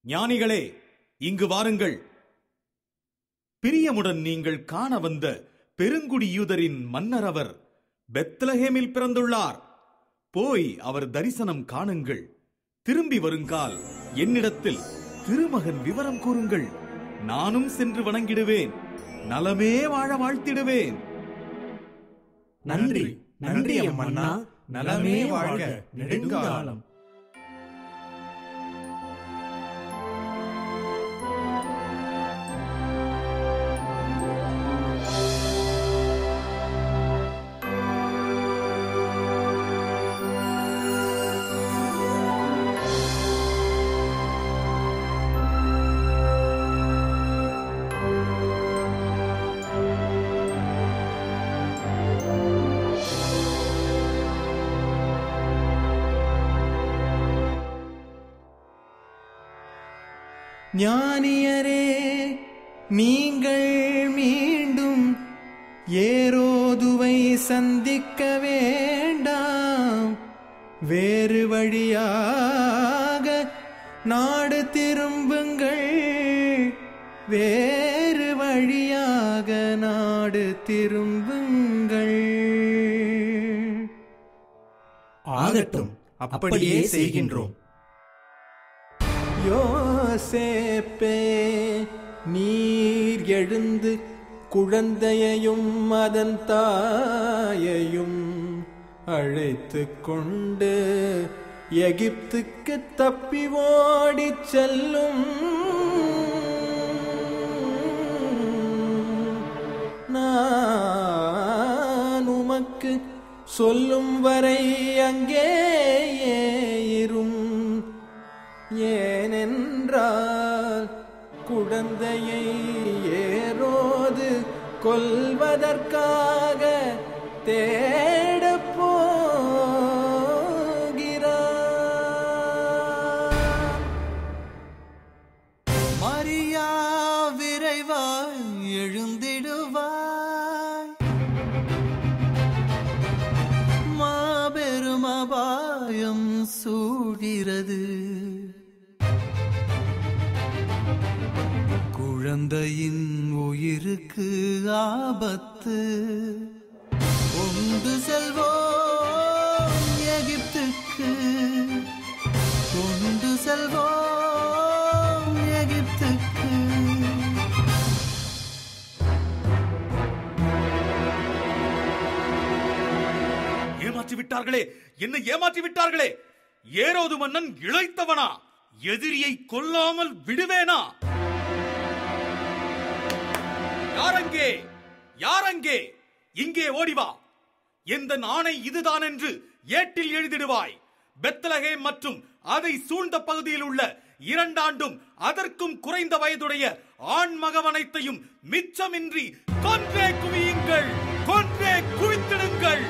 ஞானிகளே இங்கு வாருங்கள் பிரியமுடன் நீங்கள் காண வந்த பெருங்குடியூதரின் மன்னர் அவர் பெத்லஹேமில் பிறந்துள்ளார் போய் அவர் தரிசனம் காணுங்கள் திரும்பி வருங்கால் என்னிடத்தில் திருமகன் விவரம் கூறுங்கள் நானும் சென்று வணங்கிடுவேன் நலமே வாழ வாழ்த்திடுவேன் நன்றி நன்றி அம்மன்னா நலமே வாழ்க நெடுங்காலம் ஞானியரே நீங்கள் மீண்டும் ஏரோதுவை சந்திக்க வேண்டாம் வேறு வழியாக நாடு திரும்புங்கள் வேறு வழியாக நாடு திரும்புங்கள் ஆகட்டும் அப்படியே செய்கின்றோம் யோசேப்பே நீர் எழுந்து குழந்தையையும் அதன் தாயையும் அழைத்து கொண்டு எகிப்துக்கு தப்பி ஓடிச் செல்லும் நான் உமக்கு சொல்லும் வரை அங்கேயே இரும் ஏனென்றால் குழந்தையை ஏரோது கொல்வதற்காக தேடப் போகிறார் மரியா விரைவாய் எழுந்திடுவாய் மாபெரும் அபாயம் சூழ்கிறது குழந்தையின் உயிருக்கு ஆபத்து கொண்டு செல்வோம் எகிப்துக்கு கொண்டு செல்வோம் எகிப்துக்கு ஏமாற்றி விட்டார்களே என்ன ஏமாற்றி விட்டார்களே ஏரோது மன்னன் இழைத்தவனா எதிரியை கொல்லாமல் விடுவேனா யாரங்கே யாரங்கே இங்கே ஓடிவா எந்த ஆணை இதுதான் என்று ஏட்டில் எழுதிடுவாய் பெத்லகேம் மற்றும் அதை சூழ்ந்த பகுதியில் உள்ள இரண்டாண்டும் அதற்கும் குறைந்த வயதுடைய ஆண் மகவனைத்தையும் மிச்சமின்றி கொன்றே குவியுங்கள் கொன்றே குவித்திடுங்கள்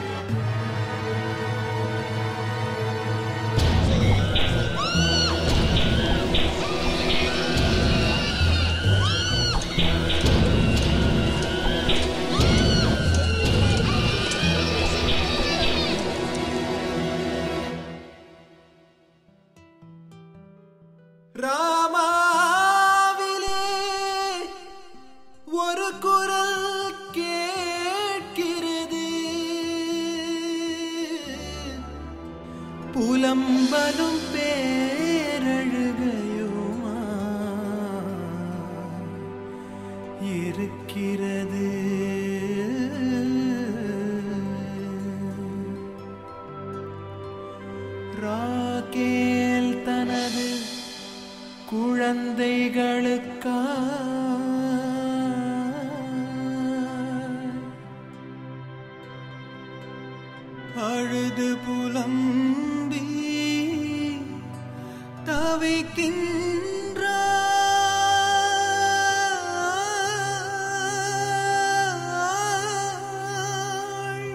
ராமாவிலே ஒரு குரல் கேட்கிறது புலம்பலும் பேரழுகையுமா இருக்கிறது ராகேல் தனது குழந்தைகளுக்கா அழுது புலம்பி தவிக்கின்றாள்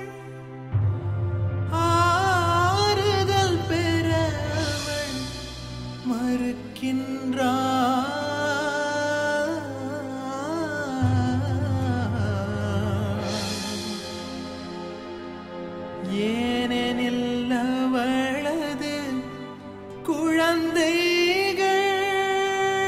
ஆறுதல் பெற அவள் மறுக்கின்றாள் ஏனெனில் அவளது குழந்தைகள்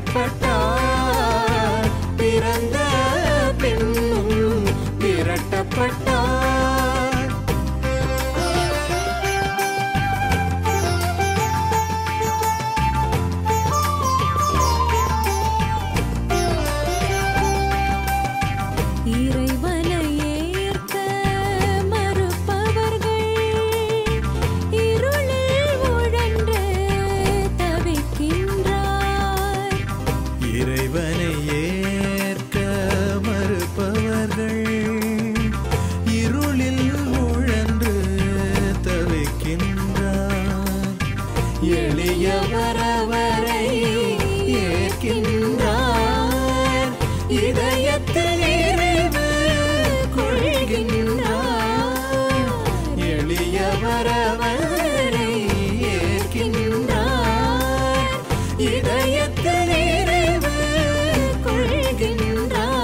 விரட்டப்பட்டார் பிறந்த பெண்ணும் விரட்டப்பட்டார் இறைவனை ஏற்க மறுப்பவர்கள் இருளில் உழன்று தவிக்கின்றார் இறைவனை ஏற்க மறுப்பவர்கள் இருளில் உழன்று தவிக்கின்றார் எளியவரவரை ஏற்கின்றார் இதயத்தில் நிறைவு கொள்கின்றார் எளியவரவரை ஏற்கின்றார் இதயத்தில் நிறைவு கொள்கின்றார்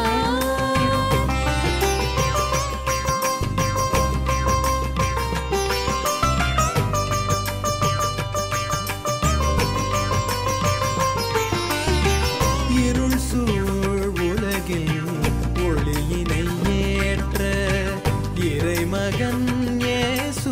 இருள் சூழ் உலகில் ஒளியினை ஏற்ற இறைமகன் இயேசு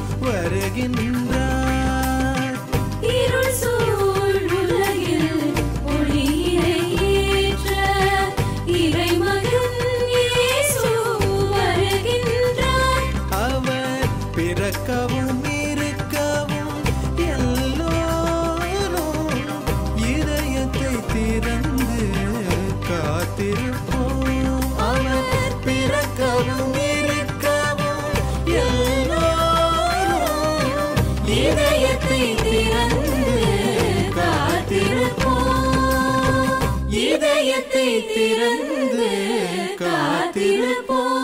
வருகின்றார் இருள் சூழ் உலகில் ஒளியினை ஏற்ற இறைமகன் இயேசு வருகின்றார் அவர் பிறக்கவும் இருக்கவும் எல்லோரும் இதயத்தை திறந்து காத்திருப்போம் அவர் பிறக்கவும் இருக்கவும் எல்லோரும் இதயத்தை திறந்து காத்திருப்போம் இதயத்தை திறந்து காத்திருப்போம்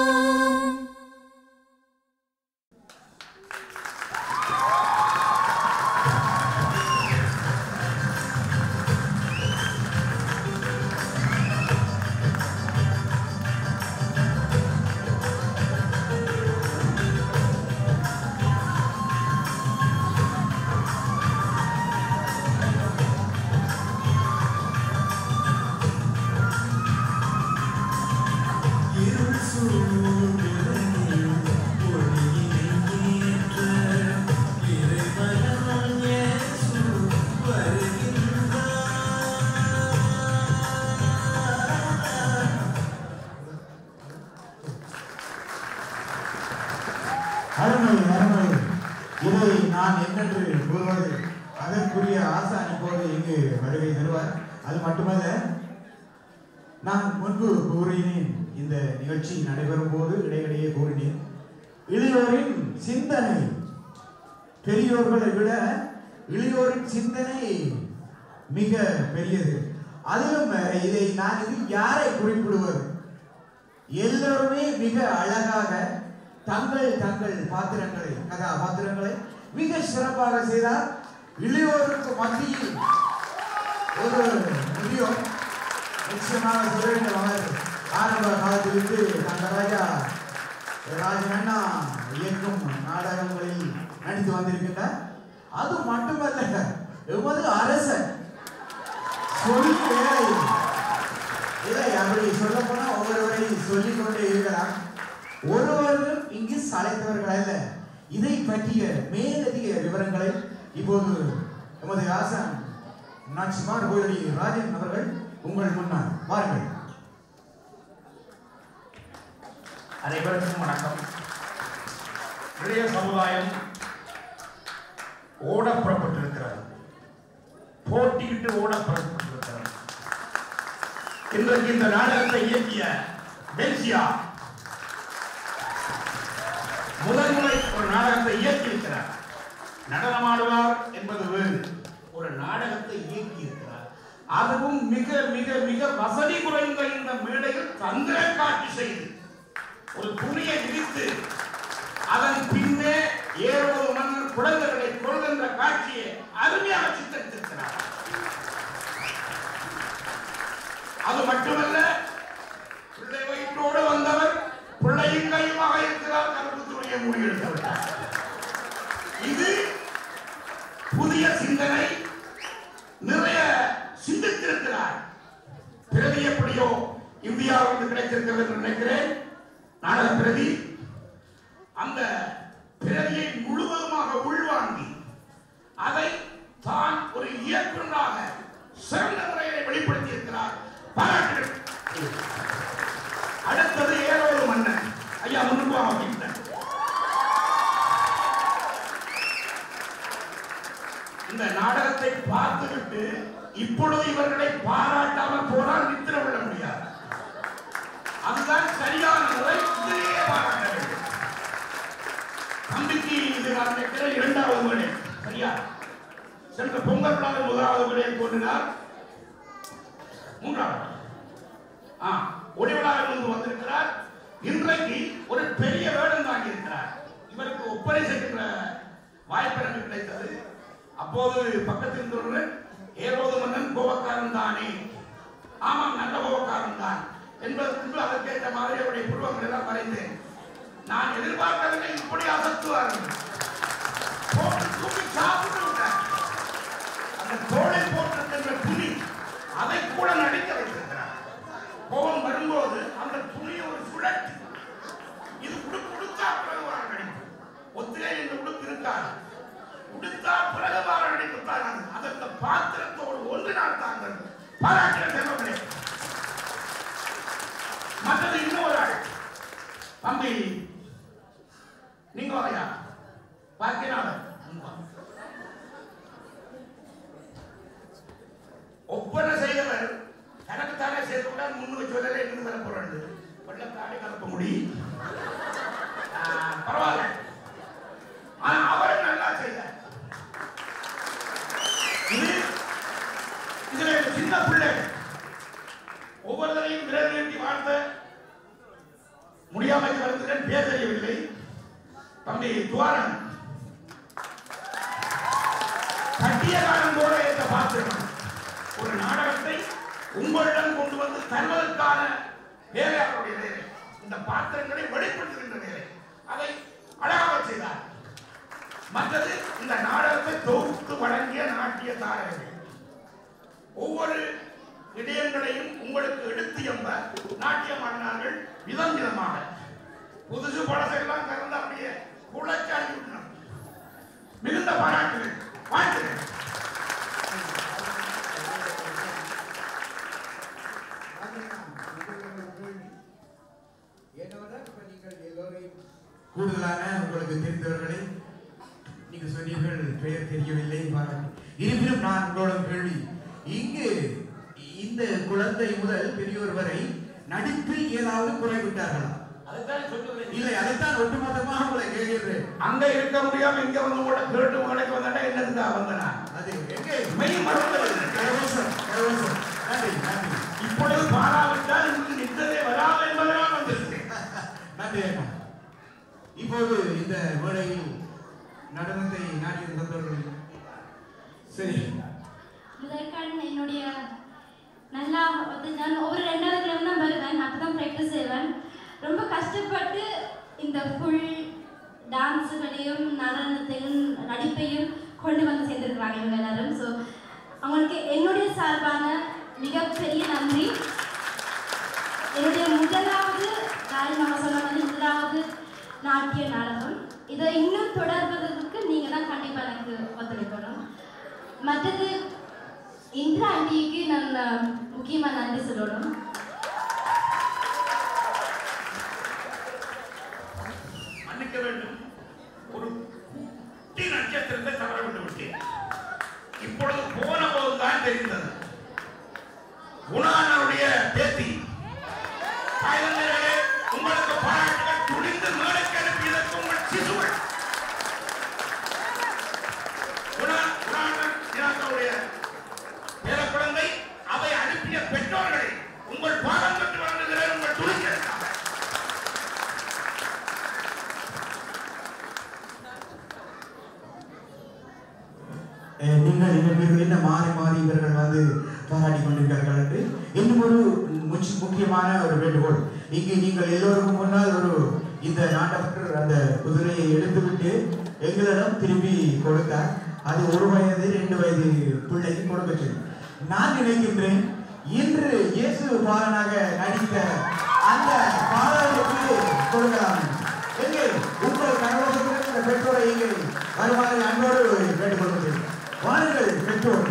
அருமை அருமை இதை நான் என்னென்று கூறுவது அதற்குரிய ஆசான் இப்போது இங்கு வருகை தருவார் அது மட்டுமல்ல நான் முன்பு கூறினேன் இந்த நிகழ்ச்சி நடைபெறும் போது இடையிடையே கூறினேன் இளையோரின் சிந்தனை பெரியோர்களை விட இளையோரின் சிந்தனை மிக பெரியது அதிலும் இதை நான் இது யாரை குறிப்பிடுவது எல்லோருமே மிக அழகாக தங்கள் தங்கள் பாத்திரங்களை கதாபாத்திரங்களை மிக சிறப்பாக செய்தார் இளையோருக்கு மத்தியில் ஒரு முதியோர் நிச்சயமாக சொல்ல வேண்டும் அவர் ஆரம்ப காலத்திலிருந்து தங்கராஜா ராஜன் அண்ணா இயக்கும் நாடகங்களில் நடித்து வந்திருக்கின்றார் அது மட்டுமல்ல எமது அரசன் சொல்லி வேலை இல்லை அப்படி சொல்ல போனா ஒவ்வொருவரை சொல்லிக் கொண்டே இருக்கலாம் ஒருவரும் இங்கு சளைத்தவர்கள் அல்ல இதை பற்றிய மேலதிக விவரங்களை இப்போது எமது ஆசான் நாச்சிமார் கோயிலி ராஜன் அவர்கள் உங்கள் முன்னால் வாருங்கள் அனைவருக்கும் வணக்கம் இளைய சமுதாயம் ஓட புறப்பட்டிருக்கிறது போட்டியிட்டு ஓட புறப்பட்டிருக்கிறது இன்றைக்கு இந்த நாடகத்தை இயக்கிய பெல்சியா முதல் முறை ஒரு நாடகத்தை இயக்கியிருக்கிறார் நடனமாடுவார் என்பது வேறு ஒரு நாடகத்தை இயக்கி இருக்கிறார் அதுவும் மிக மிக மிக வசதி குறைந்த இந்த மேடையில் தந்திர காட்சி செய்து ஒரு துணியை விரித்து அதன் பின்னே ஏழு மன்னர் குழந்தைகளை கொள்கின்ற காட்சியை அருமையாக சித்தரித்திருக்கிறார் அது மட்டுமல்ல பிள்ளை வயிற்றோடு வந்தவர் பிள்ளையின் கையுமாக இருக்கிறார் கருப்பு துணியை மூடியெடுத்து விட்டார் இது புதிய சிந்தனை நிறைய சிந்தித்து இந்தியாவிலிருந்து கிடைத்திருக்கிறது என்று நினைக்கிறேன் நாடக பிரதி அந்த பிரதியை முழுவதுமாக உள்வாங்கி அதை தான் ஒரு இயக்குநராக சிறந்த முறையிலே வெளிப்படுத்தி இருக்கிறார் பாராட்டுகள் அடுத்தது ஏழோடு மன்னன் ஐயா முன்னுக்கு வாங்க அப்படின்ட்டார். இந்த நாடகத்தை பார்த்துவிட்டு இப்பொழுது இவர்களை பாராட்டாமல் போனால் நித்திர விட முடியாது அதுதான் சரியான முறை இதிலேயே பாராட்ட வேண்டும் தம்பிக்கு இது நான் நினைக்கிற இரண்டாவது மேடை சரியா சென்ற பொங்கல் விழாவில் முதலாவது மேடையை போட்டினார் மூன்றாவது ஆ ஒளி விழாவில் இருந்து வந்திருக்கிறார் இன்றைக்கு ஒரு பெரிய வேடம் தாங்கி இருக்கிறார் இவருக்கு ஒப்பனை செய்கின்ற வாய்ப்பு எனக்கு கிடைத்தது அப்போது பக்கத்தில் இருந்தவர்கள் ஏரோது மன்னன் கோவக்காரன் தானே ஆமாம் நல்ல கோவக்காரன் தான் என்பதற்கு அதற்கேற்ற மாதிரி அவருடைய புருவங்கள் எல்லாம் வரைந்தேன் நான் எதிர்பார்க்கவில்லை இப்படி அசத்துவார்கள் போட்டு தூக்கி சாப்பிட்டு விட்டார் அந்த தோளை போட்டிருக்கின்ற துணி அதை கூட நடிக்க வைத்திருக்கிறார் கோபம் வரும்போது அந்த துணியை ஒரு சுழட்டி இது உடுப்பு உடுத்தா பிறகு வர நடிப்பு ஒத்திலே இந்த உடுப்பு இருக்காது உடுத்தா பிறகு வர நடிப்பு தான் அது. அது அந்த பாத்திரத்தோடு ஒன்று நாள் தாங்கள் பாராட்டுற செல்வங்களே மற்றது இன்னொரு ஆள் தம்பி நீங்க வரையா பார்க்கிறாங்க ஒப்பனை செய்தவர் தனக்கு தானே சேர்த்து கூட முன்னு வச்சு வரல இருந்து வர போறாரு வெள்ளத்தாடி கலப்ப முடி ஆ, பரவாயில்ல ஆனா அவர் நல்லா செய்தார் இது இதுல இந்த சின்ன பிள்ளை ஒவ்வொருத்தரையும் விரல் நீட்டி வாழ்ந்த முடியாமல் வருகிறேன் பேர் தெரியவில்லை தம்பி துவாரன் கட்டியகாரன் போல என்ற பாத்திரம் ஒரு நாடகத்தை உங்களிடம் கொண்டு வந்து தருவதற்கான வேலை அவருடைய வேலை இந்த பாத்திரங்களை வெளிப்படுத்துகின்ற வேலை அதை அழகாக செய்தார் மற்றது இந்த நாடகத்தை தொகுத்து வழங்கிய நாட்டிய தாரகர்கள் ஒவ்வொரு இடையங்களையும் உங்களுக்கு எடுத்து எம்ப நாட்டியம் ஆடினார்கள் விதம் விதமாக புதுசு பழசெல்லாம் கலந்து அப்படியே குளச்சாடி விட்டனர் மிகுந்த பாராட்டுகள் வாழ்த்துகள் கூடுதலான உங்களுக்கு தெரிந்தவர்களை நீங்க சொன்னீர்கள் பெயர் தெரியவில்லை பாராட்டு இருப்பினும் நான் உங்களோட கேள்வி இங்கு இந்த குழந்தை முதல் பெரியோர் வரை நடிப்பில் ஏதாவது குறைவிட்டார்களா அதுதான் சொல்லுகிறேன் இல்லை அதைத்தான் ஒட்டுமொத்தமாக உங்களை கேட்கிறேன் அங்க இருக்க முடியாம இங்க வந்து கூட கேட்டு மகனுக்கு வந்தாட்டா என்னதுக்கா வந்தனா அது எங்கே மெய் மறந்து கரவசம், கரவசம். நன்றி நன்றி இப்பொழுது பாராவிட்டால் உங்களுக்கு நின்றதே வராது என்பதனால் வந்திருக்கிறேன் நன்றி அண்ணா இப்போது இந்த மேடையில் நடனத்தை நாடி தந்தவர்கள் சரி முதற்கண் என்னுடைய நல்லா வந்து நான் ஒவ்வொரு ரெண்டாவது கிழமை தான் வருவேன் அப்போ தான் ப்ராக்டிஸ் செய்வேன் ரொம்ப கஷ்டப்பட்டு இந்த ஃபுல் டான்ஸுகளையும் நடனத்தையும் நடிப்பையும் கொண்டு வந்து சேர்ந்துருக்குறாங்க இவங்க எல்லாரும் ஸோ அவங்களுக்கு என்னுடைய சார்பான மிகப்பெரிய நன்றி என்னுடைய முதலாவது நாய் நம்ம சொன்ன மாதிரி முதலாவது நாட்டிய நாடகம் இதை இன்னும் தொடர்வதற்கு நீங்கள் தான் கண்டிப்பாக எனக்கு ஒத்துழைக்கணும் மற்றது இந்திரா ஆண்டிக்கு நான் முக்கியமாக நன்றி சொல்லணும் மன்னிக்க வேண்டும் ஒரு குட்டி நட்சத்திரத்தை தவற விட்டு விட்டேன் இப்பொழுது போன போதுதான் தெரிந்தது குணானருடைய பேத்தி தாய்தந்தையர்களே, உங்களுக்கு பாராட்டுகள் துணிந்து மேடைக்கு அனுப்பியதற்கு உங்கள் சிசுகள் குணா குணானன் தினத்தருடைய பேரக்குழந்தை அதை அனுப்பிய பெற்றோர்களை உங்கள் பாடம் பெற்று வழங்குகிறேன் உங்கள் துணிக்கிறதுக்காக அஹ் நீங்கள் இவர்கள் என்ன மாறி மாறி இவர்கள் வந்து பாராட்டி கொண்டிருக்கிறார்கள் என்று இன்னும் ஒரு முச்- முக்கியமான ஒரு வேண்டுகோள் இங்கு நீங்கள் எல்லோருக்கும் முன்னால் ஒரு இந்த நாட்டவர் அந்த குதிரையை எடுத்துவிட்டு எங்களிடம் திரும்பி கொடுத்தார் அது ஒரு வயது ரெண்டு வயது பிள்ளைக்கு கொடுக்க சொல்லி நான் நினைக்கின்றேன் இன்று இயேசு பாலனாக நடித்த அந்த பாடலுக்கு கொடுக்கலாம் எங்கே உங்கள் கனவசத்துடன் இந்த பெற்றோரை இங்கே வருமாறு அன்போடு கேட்டுக்கொள்கிறேன் வாருங்கள் பெற்றோர்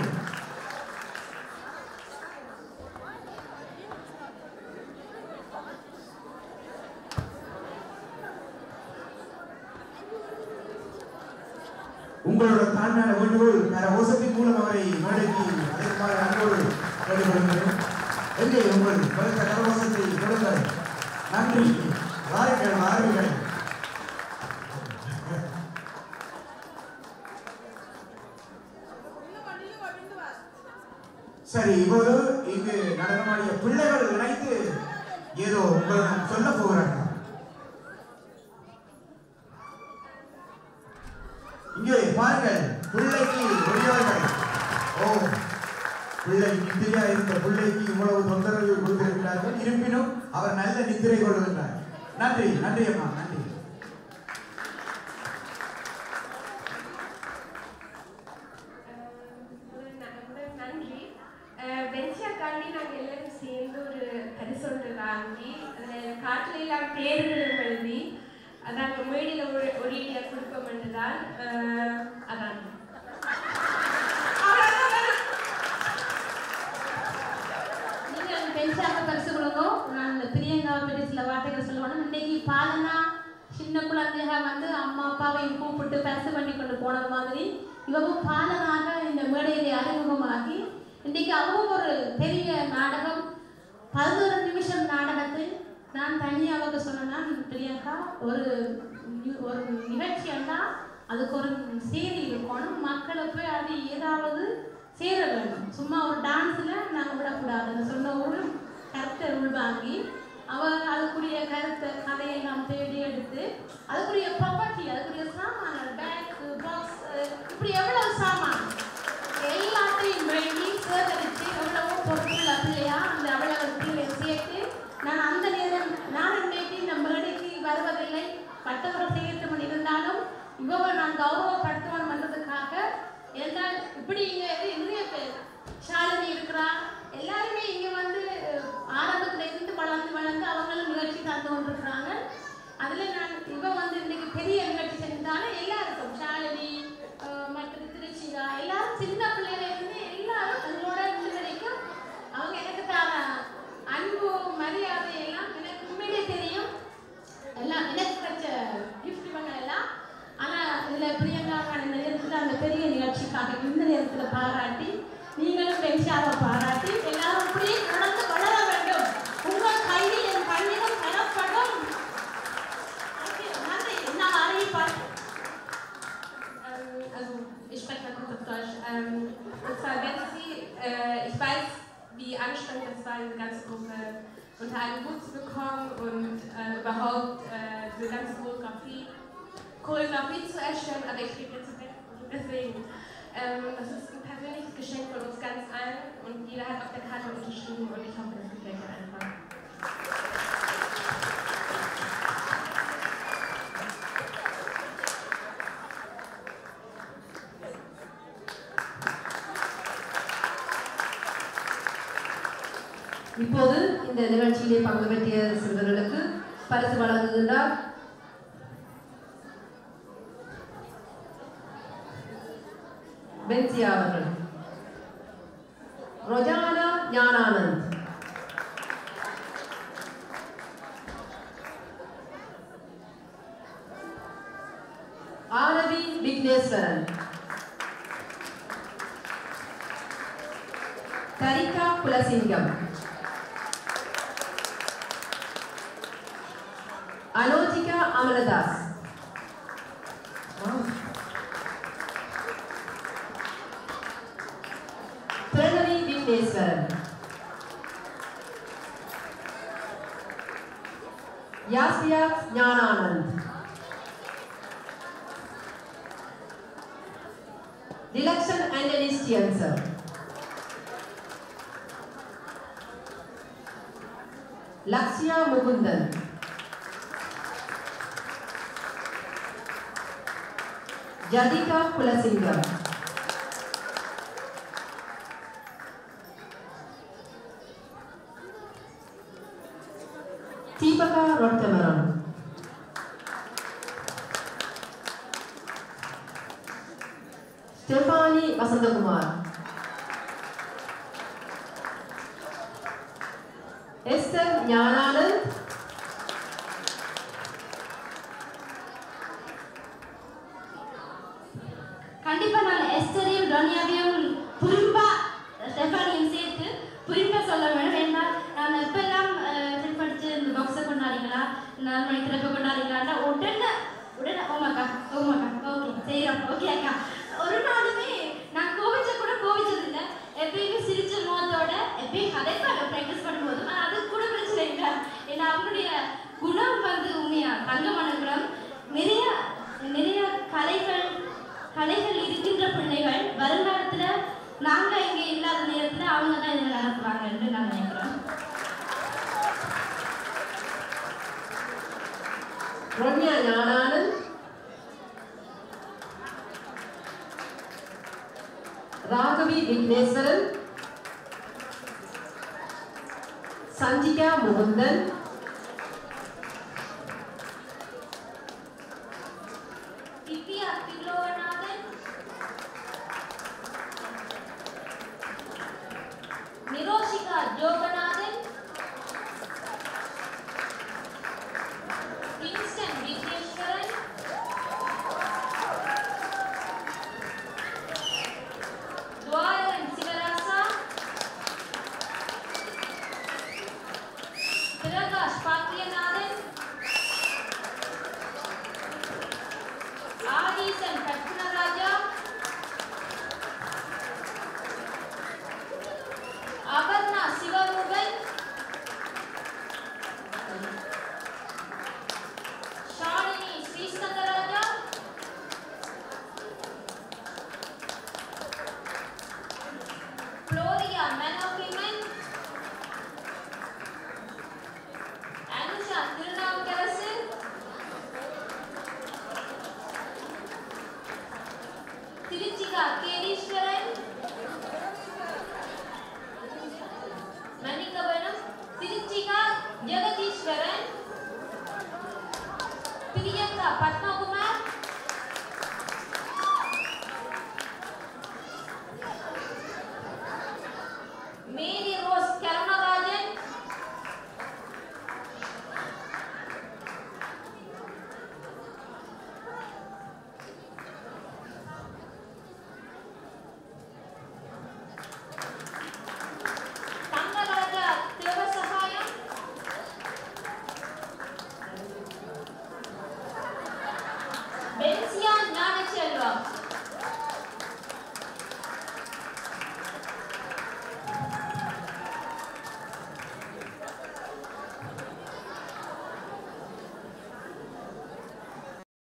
உங்களோட தாழ்மையான வேண்டுகோள் வேற ஓசத்தின் மூலம் அவரை மேடைக்கு அழைக்குமாறு அன்போடு கேட்டுக்கொள்கிறேன் எங்கே உங்கள் பலத்த கரவசத்தை கொடுங்கள் நன்றி வாருங்கள் வாருங்கள் சரி இப்போது இங்கு நடனமாடிய பிள்ளைகள் இணைத்து ஏதோ உங்களிடம் சொல்ல போகிறார்கள் இங்கே பாருங்கள் பிள்ளைக்கு பெரியவர்கள் ஓ பிள்ளை நித்திரையா இருந்த பிள்ளைக்கு இவ்வளவு தொந்தரவு கொடுத்திருக்கிறார்கள் இருப்பினும் அவர் நல்ல நித்திரை கொள்கின்றார் நன்றி நன்றி அம்மா நன்றி ஒரு ந- ஒரு நன்றி வெஞ்சியாக்காண்டி நாங்கள் எல்லாரும் சேர்ந்து ஒரு பரிசு ஒன்று வாங்கி அதில் காட்டில் எல்லாம் பேர்களும் எழுதி அதை அங்கே மேடையில் ஒரு ஒரேடியாக கொடுப்போம்னு தான் அஹ், அதான் நீங்கள் பெஞ்சாக பரிசு கொடுங்க நான் இந்த பிரியங்காவை பற்றி சில வார்த்தைகள் சொல்லுவேன் இன்னைக்கு பாலனா சின்ன குழந்தைக வந்து அம்மா அப்பாவையும் கூப்பிட்டு பரிசு பண்ணி கொண்டு போனது மாதிரி இவங்க பாலனாக இந்த மேடையிலே அறிமுகமாகி இன்னைக்கு அவங்க ஒரு பெரிய நாடகம் பதினோரு நிமிஷம் நாடகத்தை நான் தனியாக அவங்க சொன்னேன்னா பிரியங்கா ஒரு நி- ஒரு நிகழ்ச்சி என்றால் அதுக்கு ஒரு செய்தி இருக்கணும் மக்களை போய் அது ஏதாவது சேர வேண்டும் சும்மா ஒரு டான்ஸில் நாங்கள் விடக்கூடாதுன்னு சொன்ன ஒரு கருத்தை உள்வாங்கி அவ அதுக்குரிய கருத்தை கதையெல்லாம் தேடி எடுத்து அதுக்குரிய ப்ராப்பர்ட்டி அதுக்குரிய சாமான் பேக் பாக்ஸ் இப்படி எவ்வளவு சாமான் எல்லாத்தையும் வேண்டி சேகரித்து எவ்வளவோ பொருட்கள் பிள்ளையா அந்த அவ்வளவு பிள்ளையை சேர்த்து நான் அந்த நேரம் நான் இன்னைக்கு இந்த மேடைக்கு வருவதில்லை பட்டவரை செய்யட்டும் இருந்தாலும் இவவை நான் கௌரவப்படுத்தணும் பண்றதுக்காக என்றால் இப்படி இங்க நிறைய பேர் ஷாலினி இருக்கிறா எல்லாருமே இங்க வந்து ஆரம்பத்துல இருந்து வளர்ந்து வளர்ந்து அவங்களும் நிகழ்ச்சி தந்து கொண்டிருக்கிறாங்க அதுல நான் இவ வந்து இன்னைக்கு பெரிய நிகழ்ச்சி செஞ்சாலும் எல்லாருக்கும் ஷாலினி அஹ், மற்றது திருச்சிகா எல்லாரும் சின்ன பிள்ளையில இருந்து எல்லாரும் எங்களோட இருந்து வரைக்கும் அவங்க எனக்கு தர அன்பு மரியாதை எல்லாம் எனக்கு உண்மையிலே தெரியும் எல்லாம் எனக்கு கிடைச்ச கிஃப்ட் பண்ண எல்லாம் ஆனா இதுல பிரியங்கா இந்த நேரத்துல அந்த பெரிய நிகழ்ச்சிக்காக இந்த நேரத்துல பாராட்டி நீங்களும் பென்ஷாவை பாராட்டி எல்லாரும் அப்படியே நடந்து வளர வேண்டும் உங்கள் கையில் என் கண்ணிடம் தரப்படும் Okay, நன்றி நான் அறிவிப்பார் Ähm, also ich spreche mal kurz auf Deutsch. Ähm, und zwar wenn Sie, äh, ich weiß, wie anstrengend es war, diese ganze Gruppe unter einen Hut zu bekommen und äh, überhaupt äh, diese ganze Choreografie, Choreografie zu erstellen, aber ich lebe jetzt weg. Deswegen, ähm, das ist ein persönliches Geschenk von uns ganz allen und jeder hat auf der Karte unterschrieben und ich hoffe, das gefällt dir einfach. இப்போது இந்த நிகழ்ச்சியிலே பங்கு பெற்றிய சிறுவர்களுக்கு பரிசு வழங்குகின்றார் பென்சியா அவர்கள் ரொஜானா ஞானானந்த் ஆரவி Vigneswaran தரிகா Kulasingam அலோஜிகா Amaladas Pranavi Vigneswaran யாஸ்பியா ஞானானந்த் டிலக்ஷன் Antony ஸ்டியன்சர் Lakshya Mukundan ஜதிகா Kulasingam Rod Cameron. Stefani Vasantakumar. Esther Jnananand. கண்டிப்பா நான் எஸ்டரையும் டொனியாவையும் புரிம்பா ஸ்டெஃபானியும் சேர்த்து புரிம்பா சொல்ல வேண்டும் ஏன்னா நான் எப்பெல்லாம் ட்ரிப் அடிச்சு இந்த பாக்ஸை கொண்டாடிங்களா நாலு மணி திறக்க கொண்டாடிங்களான்னா உடனே உடனே ஓமாக்கா ஓமாக்கா ஓகே செய்கிறோம் ஓகே அக்கா ஒரு நாளுமே நான் கோவிச்ச கூட கோவிச்சது இல்லை எப்பயுமே சிரிச்ச முகத்தோட எப்பயும் கதைப்பாங்க ப்ராக்டிஸ் பண்ணும்போது ஆனால் அது கூட பிரச்சனை இல்லை ஏன்னா அவங்களுடைய குணம் வந்து உண்மையா தங்கமான குணம் நிறைய நிறைய கலைகள் கலைகள் இருக்கின்ற பிள்ளைகள் வருங்காலத்துல நாங்க இங்க இல்லாத நேரத்துல அவங்க தான் இதை நடத்துவாங்கன்னு நான் நினைக்கிறேன் Ronya Jnananand. Raghavi Vigneswaran. Sanjika Mohandan. Divya Thiloganathan Niroshika Joganathan Kingston Vigneswaran Thuvaragan Sivarasa Prakash Bakkiyanathan Aadheesan Katnaraja Aparna Sivamugan Shalini Sriskantharajah Floria Menogiman Anusha Thirunavukkarasu Thirushika Ketheeswaran மன்னிக்கவனம் திருச்சிகா ஜெகதீஸ்வரன் பிரியங்கா பத்மபூ